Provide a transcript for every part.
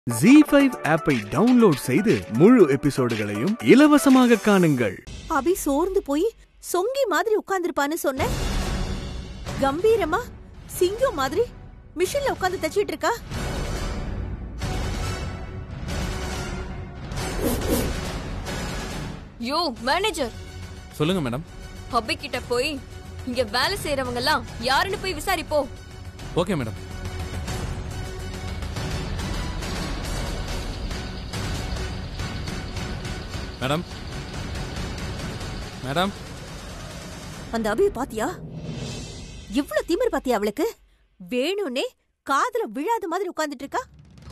G five ஆப்பை download செய்து முழு எபிசோடுகளையும் இலவசமாக காணுங்கள் அபி சோர்ந்து போய் சொங்கி மாதிரி உட்கார்ந்திருப்பான்னு சொன்னேன் கம்பீரமா சிங்கம் மாதிரி மிஷின்ல உட்கார்ந்து தச்சிட்டு இருக்கா யோ மேனேஜர் சொல்லுங்க மேடம் ஹப்பி கிட்ட போய் இங்க வேலை செய்யறவங்க எல்லாம் யாருன்னு போய் விசாரிப்போ ஓகே மேடம் மேடம் மேடம் அந்த அபிய பாத்தியா இவ்ளோ திமிர் பாத்தியா அவளுக்கு வேணும்னே காதுல விழாத மாதிரி உட்கார்ந்துட்டு இருக்கா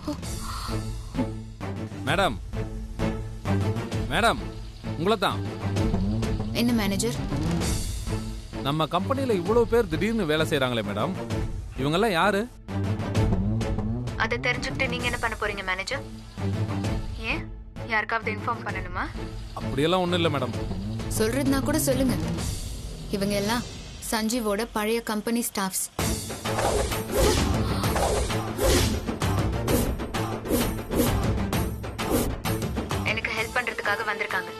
மேடம் மேடம் உங்களை தான் என்ன மேனேஜர் நம்ம கம்பெனில இவ்வளவு பேர் திடீர்னு வேலை செய்றாங்களே மேடம் இவங்கெல்லாம் யாரு அதை தெரிஞ்சுக்கிட்டு நீங்க என்ன பண்ண போறீங்க மேனேஜர் ஏன் யாருக்காவது இன்ஃபார்ம் பண்ணணுமா அப்படியெல்லாம் ஒண்ணும் இல்லை மேடம் சொல்றதுனா கூட சொல்லுங்க இவங்க எல்லாம் சஞ்சீவோட பழைய கம்பெனி ஸ்டாஃப்ஸ் எனக்கு ஹெல்ப் பண்றதுக்காக வந்திருக்காங்க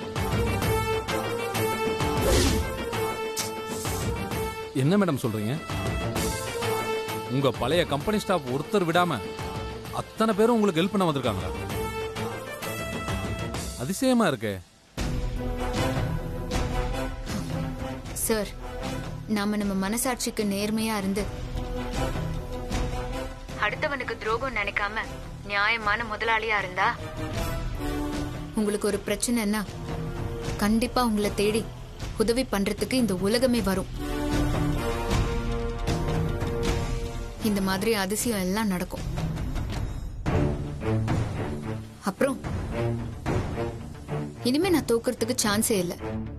என்ன மேடம் சொல்றீங்க உங்க பழைய கம்பெனி ஸ்டாஃப் ஒருத்தர் விடாம அத்தனை பேரும் உங்களுக்கு ஹெல்ப் பண்ண வந்திருக்காங்களா அதிசயமா இருக்கே சார் நாம நம்ம மனசாட்சிக்கு நேர்மையா இருந்து அடுத்தவனுக்கு துரோகம் நினைக்காம நியாயமான முதலாளியா இருந்தா உங்களுக்கு ஒரு பிரச்சனைன்னா கண்டிப்பா உங்களை தேடி உதவி பண்றதுக்கு இந்த உலகமே வரும் இந்த மாதிரி அதிசயம் எல்லாம் நடக்கும் அப்புறம் இனிமே நான் தோக்கறதுக்கு சான்ஸே இல்லை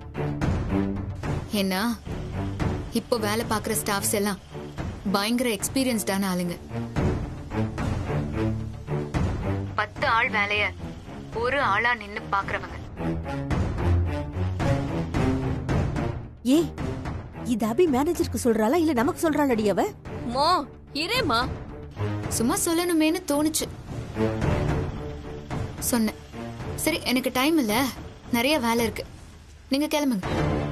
ஏன்னா இப்போ வேலை பார்க்குற ஸ்டாஃப்ஸ் எல்லாம் பயங்கர எக்ஸ்பீரியன்ஸ்டான ஆளுங்க பத்து ஆள் வேலைய ஒரு ஆளா நின்னு பாக்குறவங்க ஏய் இது அபி மேனேஜருக்கு சொல்றாளா இல்ல நமக்கு சொல்றாளடி அவ மோ இரேமா சும்மா சொல்லணுமேனு தோணுச்சு சொன்னேன் சரி எனக்கு டைம் இல்ல நிறைய வேலை இருக்கு நீங்க கிளம்புங்க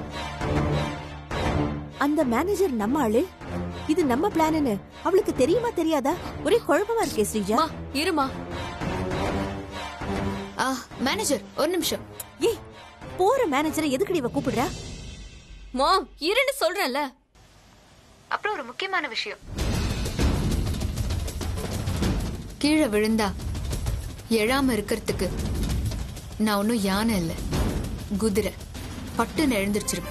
அந்த மேனேஜர் நம்ம ஆளு இது நம்ம பிளான்னு அவளுக்கு தெரியுமா தெரியாதா ஒரே குழப்பமா இருக்கே ஸ்ரீஜா மா இருமா ஆ மேனேஜர் ஒரு நிமிஷம் ஏய் போற மேனேஜரை எதுக்குடி இவ கூப்பிடுறா மோ இருன்னு சொல்றேன்ல அப்புறம் ஒரு முக்கியமான விஷயம் கீழே விழுந்தா எழாம இருக்கிறதுக்கு நான் ஒன்னும் யானை இல்ல குதிரை பட்டுன்னு எழுந்திருச்சிருவேன்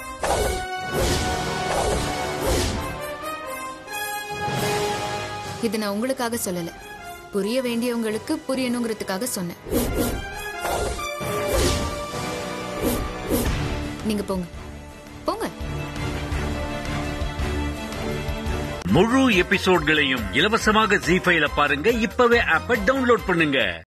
இது நான் உங்களுக்காக சொல்லல புரிய வேண்டியவங்களுக்கு புரியணுங்கிறதுக்காக சொன்னேன் நீங்க போங்க போங்க முழு எபிசோட்களையும் இலவசமாக ஜி ஃபைல பாருங்க இப்பவே ஆப்ப டவுன்லோட் பண்ணுங்க